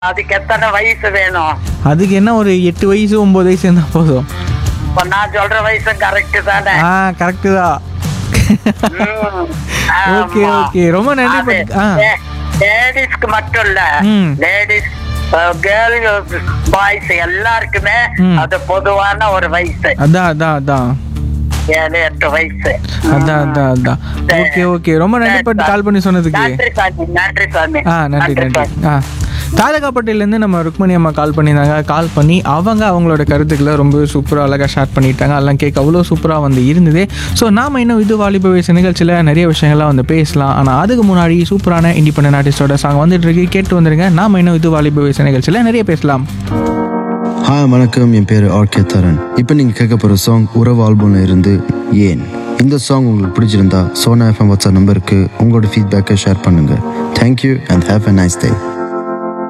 அதுக்கு எத்தனை வயசு வேணும் அதுக்கு என்ன ஒரு எட்டு வயசு ஒம்பது வயசு இருந்தால் போதும் இப்ப நான் சொல்ற வயசு கரெக்ட் தானே ஆ கரெக்டு தான் ம், ஓகே ஆமா. ஓகே ரொம்ப நன்றி அது பட்- ஆ லே- லேடிஸ்க்கு மட்டும் இல்ல ம். லேடிஸ் கேர்ள் பாய்ஸ் எல்லாருக்குமே ம். அது பொதுவான ஒரு வயசு அதான் அதான் அதான் ஏழு எட்டு வயசு அதான் அதான் அதான் ஓகே ஓகே ரொம்ப நன்றி பட் கால் பண்ணி சொன்னதுக்கு நன்றி சாமி நன்றி சாமி ஆ நன்றி நன்றி சாமி. ஆ தாதகாப்பட்டிலேருந்து நம்ம ருக்மணி அம்மா கால் பண்ணியிருந்தாங்க கால் பண்ணி அவங்க அவங்களோட கருத்துக்களை ரொம்ப சூப்பராக அழகாக ஷேர் பண்ணிட்டாங்க அதெல்லாம் கேட்க அவ்வளோ சூப்பராக வந்து இருந்தது ஸோ நாம் இன்னும் இது வாலிப வயசு நிகழ்ச்சியில் நிறைய விஷயங்கள்லாம் வந்து பேசலாம் ஆனால் அதுக்கு முன்னாடி சூப்பரான இண்டிபெண்டன்ட் ஆர்டிஸ்டோட சாங் வந்துட்டு இருக்கு கேட்டு வந்துருங்க நாம் இன்னும் இது வாலிப வயசு நிகழ்ச்சியில் நிறைய பேசலாம் ஹாய் வணக்கம் என் பேர் ஆர்கே தரன் இப்போ நீங்கள் கேட்க போகிற சாங் உறவு ஆல்பம்ல இருந்து ஏன் இந்த சாங் உங்களுக்கு பிடிச்சிருந்தா சோனா எஃப்எம் வாட்ஸ்அப் நம்பருக்கு உங்களோட ஃபீட்பேக்கை ஷேர் பண்ணுங்கள் thank you and have a nice day